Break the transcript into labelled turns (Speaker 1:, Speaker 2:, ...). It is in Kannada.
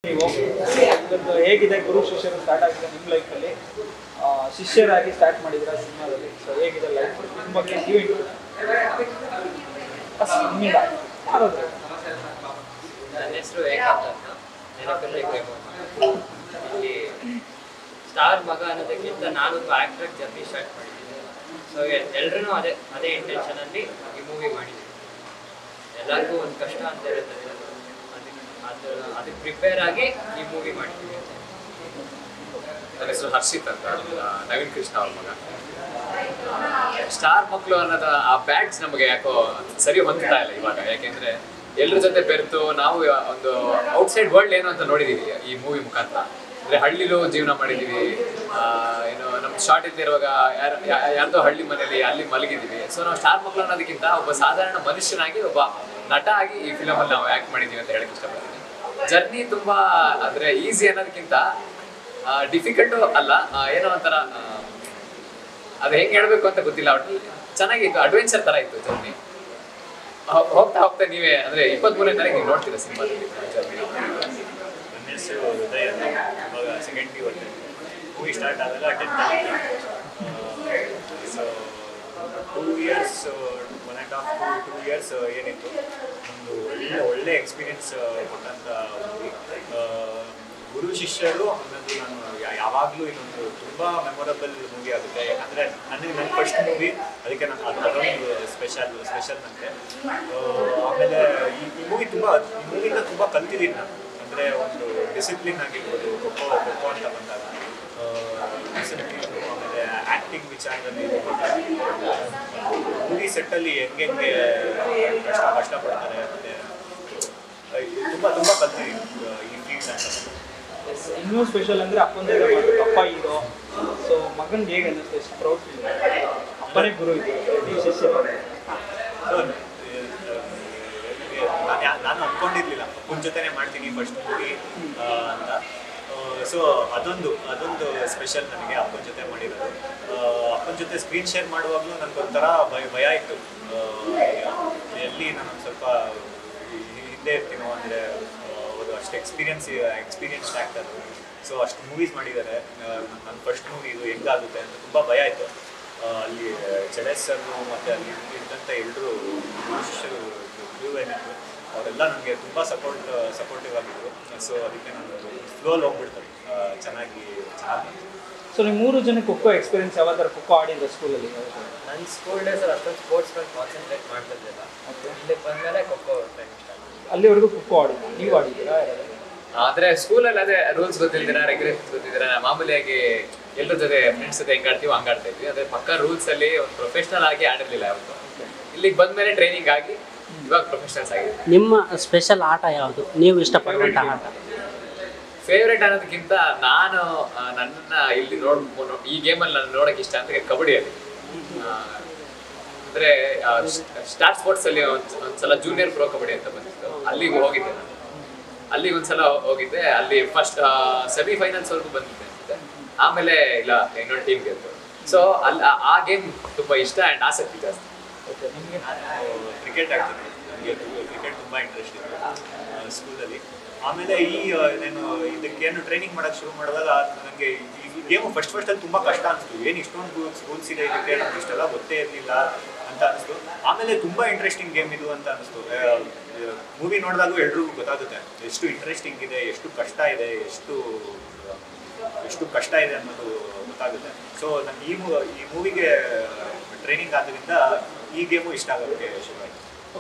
Speaker 1: ನೀವು ಇವತ್ತು ಹೇಗಿದೆ ಗುರು ಶಿಷ್ಯರು ಸ್ಟಾರ್ಟ್ ಆಗಿದೆ ನಿಮ್ಮ ಲೈಫಲ್ಲಿ ಶಿಷ್ಯರಾಗಿ ಸ್ಟಾರ್ಟ್ ಮಾಡಿದ್ರ ಸಿನಿಮಾದಲ್ಲಿ ಸೊ ಹೇಗಿದೆ ಲೈಫ್ ನಿಮ್ಮ ಬಗ್ಗೆ ನೀವು ಫಸ್ಟ್ ನಿಮ್ಮಿಂದ ಯಾರಾದ್ರು?
Speaker 2: ನನ್ನ ಹೆಸರು ಏಕಾಂತ್ ಅಂತ ನೆನಪಲ್ಲಿ ಪ್ರೇಮ ಇಲ್ಲಿ ಸ್ಟಾರ್ ಮಗ ಅನ್ನೋದಕ್ಕಿಂತ ನಾನೊಂದು ಆ್ಯಕ್ಟರ್ ಜರ್ನಿ ಸ್ಟಾರ್ಟ್ ಮಾಡಿದ್ದೀನಿ ಸೊ ಎಲ್ರೂ ಅದೇ ಅದೇ ಇಂಟೆನ್ಷನಲ್ಲಿ ಈ ಮೂವಿ ಮಾಡಿದ್ದೀನಿ ಎಲ್ಲರಿಗೂ ಒಂದು ಕಷ್ಟ ಅಂತ ಇರುತ್ತೆ ಅದಕ್ಕೆ ಅದು ಅದಕ್ಕೆ ಪ್ರಿಪೇರ್ ಆಗಿ ಈ ಮೂವಿ ಮಾಡ್ತೀವಿ ಅಂತ
Speaker 3: ನನ್ನ ಹೆಸರು ಹರ್ಷಿತ್ ಅಂತ ಆ, ನವೀನ್ ಕೃಷ್ಣ ಅವ್ರ ಮಗ ಸ್ಟಾರ್ ಮಕ್ಕಳು ಅನ್ನೋದು ಆ ಬ್ಯಾಟ್ಸ್ ನಮಗೆ ಯಾಕೋ ಸರಿ ಹೊಂದ್ತಾ ಇಲ್ಲ ಇವಾಗ ಯಾಕೆಂದ್ರೆ ಎಲ್ರ ಜೊತೆ ಬೆರೆತು ನಾವು ಒಂದು ಔಟ್ಸೈಡ್ ವರ್ಲ್ಡ್ ಏನು ಅಂತ ನೋಡಿದೀವಿ ಈ ಮೂವಿ ಮುಖಾಂತರ ಅಂದ್ರೆ ಹಳ್ಳಿಲೂ ಜೀವನ ಮಾಡಿದೀವಿ ಆ, ಏನು ನಮ್ಮ ಶಾರ್ಟ್ ಇದ್ದಿರುವಾಗ ಯಾರು ಯಾ- ಯಾರ್ದೋ ಹಳ್ಳಿ ಮನೇಲಿ ಅಲ್ಲಿ ಮಲಗಿದೀವಿ ಸೊ ನಾವು ಸ್ಟಾರ್ ಮಕ್ಕಳು ಅನ್ನೋದಕ್ಕಿಂತ ಒಬ್ಬ ಸಾಧಾರಣ ಮನುಷ್ಯನಾಗಿ ಒಬ್ಬ ನಟ ಆಗಿ ಈ ಫಿಲಮ್ ಅಲ್ಲಿ ನಾವು ಆಕ್ಟ್ ಮಾಡಿದೀವಿ ಅಂತ ಹೇಳಕ್ ಇಷ್ಟಪಡ್ತೀನಿ ಜರ್ನಿ ತುಂಬಾ ಅಂದ್ರೆ ಈಸಿ ಅನ್ನೋದಕ್ಕಿಂತ ಡಿಫಿಕಲ್ಟು ಅಲ್ಲ ಆ, ಏನೋ ಒಂಥರ ಆ, ಅದು ಹೆಂಗೆ ಹೇಳ್ಬೇಕು ಅಂತ ಗೊತ್ತಿಲ್ಲ ಒಟ್ಟು ಚೆನ್ನಾಗಿತ್ತು ಅಡ್ವೆಂಚರ್ ತರ ಇತ್ತು ಜರ್ನಿ ಹೋಗ್ತಾ ಹೋಗ್ತಾ ನೀವೇ ಅಂದ್ರೆ ಇಪ್ಪತ್ಮೂರನೇ ತಾರೀಕು ನೀವು ನೋಡ್ತೀರಾ ಸಿನಿಮಾದಲ್ಲಿ ಜರ್ನಿ
Speaker 4: ನನ್ನ ಹೆಸರು ಹೃದಯ ಅಂತ ಇವಾಗ ಸೆಕೆಂಡ್ ಪಿ ಓದ್ತಾ ಮೂವಿ ಸ್ಟಾರ್ಟ್ ಆದಾಗ tenth so two years one and half to two years ಏನಿತ್ತು ಒಂದು ಒಳ್ಳೆ ಒಳ್ಳೆ ಎಕ್ಸ್ಪೀರಿಯನ್ಸ್ ಕೊಟ್ಟಂಥ ಮೂವಿ ಗುರು ಶಿಷ್ಯರು ಅನ್ನೋದು ನಾನು ಯಾ- ಯಾವಾಗಲೂ ಇದೊಂದು ತುಂಬ ಮೆಮೊರಬಲ್ ಮೂವಿ ಆಗುತ್ತೆ ಯಾಕಂದರೆ ನನಗೆ ನನ್ನ ಫಸ್ಟ್ ಮೂವಿ ಅದಕ್ಕೆ ನಾನು ಅದು ಅದೊಂದು ಸ್ಪೆಷಲ್ ಸ್ಪೆಷಲ್ ನನಗೆ ಆಮೇಲೆ ಈ ಈ ಮೂವಿ ತುಂಬ ಈ ಮೂವಿಯಿಂದ ತುಂಬ ಕಲ್ತಿದ್ದೀನಿ ನಾನು ಅಂದರೆ ಒಂದು ಡಿಸಿಪ್ಲಿನ್ ಆಗಿರ್ಬೋದು ಖೋಖೋ ಖೋಖೋ ಅಂತ ಬಂದಾಗ ಡಿಸಿಪ್ಲಿನ್ ಆಮೇಲೆ ಆ್ಯಕ್ಟಿಂಗ್ ವಿಚಾರದಲ್ಲಿ ಮೂವಿ ಸೆಟ್ಟಲ್ಲಿ ಹೆಂಗೆ ಹೆಂಗೆ ಕಷ್ಟ ಕಷ್ಟಪಡ್ತಾರೆ ಮತ್ತು ತುಂಬ ತುಂಬ ಕಲ್ತಿದ್ದೀನಿ ಈ ಫೀಲ್ಡ್ ಅಂತ
Speaker 1: Yes, ಇನ್ನೂ ಸ್ಪೆಷಲ್ ಅಂದ್ರೆ ಅಪ್ಪಂದೇ ಮಾಡೋದು ಅಪ್ಪ ಹೀರೋ ಸೊ ಮಗನ್ಗೆ ಹೇಗೆ ಅನ್ನಿಸ್ತು ಎಷ್ಟು ಪ್ರೌಡ್ ಫೀಲ್ ಅಪ್ಪನೇ ಗುರು ಇದು ಈ ಶಿಷ್ಯ
Speaker 4: ನಾನು ಯಾ- ನಾನು ಅನ್ಕೊಂಡಿರ್ಲಿಲ್ಲ ಅಪ್ಪನ ಜೊತೆನೆ ಮಾಡ್ತೀನಿ ಫಸ್ಟ್ ಮೂವಿ ಅಂತ ಸೊ ಅದೊಂದು ಅದೊಂದು ಸ್ಪೆಷಲ್ ನನಗೆ ಅಪ್ಪನ ಜೊತೆ ಮಾಡಿರೋದು ಅಪ್ಪನ ಜೊತೆ ಸ್ಕ್ರೀನ್ ಶೇರ್ ಮಾಡುವಾಗಲೂ ನನಗೊಂಥರ ಭಯ ಭಯ ಇತ್ತು ಆ, ಎಲ್ಲಿ ನಾನು ಒಂದ್ ಸ್ವಲ್ಪ ಹಿಂದೆ ಇರ್ತೀನೋ ಅಂದರೆ ಅವರು ಅಷ್ಟು ಎಕ್ಸ್ಪೀರಿಯನ್ಸ್ ಎಕ್ಸ್ಪೀರಿಯನ್ಸ್ ಆ್ಯಕ್ಟರ್ ಸೊ ಅಷ್ಟು ಮೂವೀಸ್ ಮಾಡಿದ್ದಾರೆ ನನ್ನ ಫಸ್ಟ್ ಮೂವಿ ಇದು ಹೆಂಗಾಗುತ್ತೆ ಅಂತ ತುಂಬ ಭಯ ಆಯಿತು ಅಲ್ಲಿ ಜಡೇಶ್ ಸರ್ ಮತ್ತು ಅಲ್ಲಿ ಇದ್ದಂಥ ಎಲ್ಲರೂ ಶಿಷ್ಯರು ಕ್ರೂ ಏನಿತ್ತು ಅವರೆಲ್ಲ ನನಗೆ ತುಂಬ ಸಪೋರ್ಟ್ ಸಪೋರ್ಟಿವ್ ಆಗಿದ್ರು ಸೊ ಅದಕ್ಕೆ ನಾನು ಫ್ಲೋಲ್ಲಿ ಹೋಗ್ಬಿಡ್ತಾರೆ ಆ, ಚೆನ್ನಾಗಿ ಚೆನ್ನಾಗಿ
Speaker 1: ಸೊ ನೀವು ಮೂರು ಜನ ಖೋಖೋ ಎಕ್ಸ್ಪೀರಿಯನ್ಸ್ ಯಾವ್ದಾರು ಖೋಖೋ ಆಡಿದ್ರೆ ಸ್ಕೂಲಲ್ಲಿ
Speaker 2: ನನ್ನ ಸ್ಕೂಲ್ ಡೇಸಲ್ಲಿ ಅಷ್ಟೊಂದು ಸ್ಪೋರ್ಟ್ಸ್ ಮೇಲೆ ಕಾನ್ಸಂಟ್ರೇಟ್ ಮಾಡ್ತಿರ್ಲಿಲ್ಲ ಇಲ್ಲಿ ಬಂದಮೇಲೆ ಖೋಖೋ ಟೈಮ್ ಸ್ಟಾರ್ಟ್
Speaker 1: ಅಲ್ಲಿವರೆಗೂ ಖೋಖೋ ಆಡಿಲ್ಲ ನೀವು ಆಡಿದ್ದೀರಾ
Speaker 3: ಆದ್ರೆ ಸ್ಕೂಲಲ್ಲಿ ಅದೇ ರೂಲ್ಸ್ ಗೊತ್ತಿಲ್ದಿರ ರೆಗ್ಯುಲೇಷನ್ಸ್ ಗೊತ್ತಿದ್ದೀರಾ ಮಾಮೂಲಿಯಾಗಿ ಎಲ್ಲರ ಜೊತೆ ಫ್ರೆಂಡ್ಸ್ ಜೊತೆ ಹೆಂಗ್ ಆಡ್ತೀವಿ ಹಂಗ್ ಆಡ್ತಾ ಇದ್ವಿ ಅದೇ ಪಕ್ಕ ರೂಲ್ಸ್ ಅಲ್ಲಿ ಒಂದು ಪ್ರೊಫೆಷನಲ್ ಆಗಿ ಆಡಿರ್ಲಿಲ್ಲ ಯಾವತ್ತು ಇಲ್ಲಿಗೆ ಬಂದ್ಮೇಲೆ ಟ್ರೈನಿಂಗ್ ಆಗಿ ಇವಾಗ ಪ್ರೊಫೆಷನಲ್ಸ್ ಆಗಿದೆ
Speaker 5: ನಿಮ್ಮ ಸ್ಪೆಷಲ್ ಆಟ ಯಾವುದು ನೀವು ಇಷ್ಟಪಡುವಂಥ ಆಟ
Speaker 3: ಫೇವ್ರೇಟ್ ಅನ್ನೋದಕ್ಕಿಂತ ನಾನು ಆ, ನನ್ನ ಇಲ್ಲಿ ನೋಡ್ ನೋ- ಈ ಗೇಮಲ್ಲಿ ನಾನು ನೋಡಕ್ ಇಷ್ಟ ಅಂದ್ರೆ ಕಬಡ್ಡಿಯಲ್ಲಿ ಆ, ಅಂದ್ರೆ ಸ್ಟಾರ್ ಸ್ಪೋರ್ಟ್ಸ್ ಅಲ್ಲಿ ಒಂದ್ ಒಂದ್ಸಲ ಜೂನಿಯರ್ ಪ್ರೋ ಕಬಡ್ಡಿ ಅಂತ ಬಂದಿತ್ತು ಅಲ್ಲಿಗೆ ಹೋಗಿದ್ದೆ ನಾನು ಅಲ್ಲಿಗೆ ಒಂದ್ಸಲ ಹೋಗಿದ್ದೆ ಅಲ್ಲಿ ಫಸ್ಟ್ ಸೆಮಿಫೈನಲ್ಸ್ ವರೆಗೂ ಬಂದಿದ್ದೆ ಅನ್ಸುತ್ತೆ ಆಮೇಲೆ ಇಲ್ಲ ಇನ್ನೊಂದು ಟೀಮ್ ಗೆದ್ದು ಸೊ ಅಲ್ಲಿ ಆ- ಆ ಗೇಮ್ ತುಂಬಾ ಇಷ್ಟ ಅಂಡ್ ಆಸಕ್ತಿ ಜಾಸ್ತಿ
Speaker 1: ಓಕೆ ನಿಮಗೆ
Speaker 4: ಕ್ರಿಕೆಟ್ ಆಡ್ತೀನಿ ನನಗೆ ಕ್ರಿಕೆಟ್ ತುಂಬ ಇಂಟ್ರೆಸ್ಟ್ ಇದೆ ಸ್ಕೂಲಲ್ಲಿ ಆಮೇಲೆ ಈ ಆ, ನಾನು ಇದಕ್ಕೇನು ಟ್ರೈನಿಂಗ್ ಮಾಡೋಕ್ಕೆ ಶುರು ಮಾಡಿದಾಗ ನನಗೆ ಈ ಗೇಮು ಫಸ್ಟ್ ಫಸ್ಟಲ್ಲಿ ತುಂಬ ಕಷ್ಟ ಅನಿಸ್ತು ಏನು ಇಷ್ಟೊಂದು ಸ್ಕೂಲ್ಸ್ ಇದೆ ಇದಕ್ಕೆ ನನಗೆ ಇಷ್ಟೆಲ್ಲ ಗೊತ್ತೇ ಇರಲಿಲ್ಲ ಅಂತ ಅನಿಸ್ತು ಆಮೇಲೆ ತುಂಬ ಇಂಟ್ರೆಸ್ಟಿಂಗ್ ಗೇಮ್ ಇದು ಅಂತ ಅನಿಸ್ತು ಮೂವಿ ನೋಡಿದಾಗೂ ಎಲ್ರಿಗೂ ಗೊತ್ತಾಗುತ್ತೆ ಎಷ್ಟು ಇಂಟ್ರೆಸ್ಟಿಂಗ್ ಇದೆ ಎಷ್ಟು ಕಷ್ಟ ಇದೆ ಎಷ್ಟು ಎಷ್ಟು ಕಷ್ಟ ಇದೆ ಅನ್ನೋದು ಗೊತ್ತಾಗುತ್ತೆ ಸೊ ನನಗೆ ಈ ಮೂ ಈ ಮೂವಿಗೆ ಟ್ರೈನಿಂಗ್ ಆದ್ರಿಂದ ಈ ಗೇಮು ಇಷ್ಟ ಆಗೋಕ್ಕೆ ಶುರುವಾಯಿತು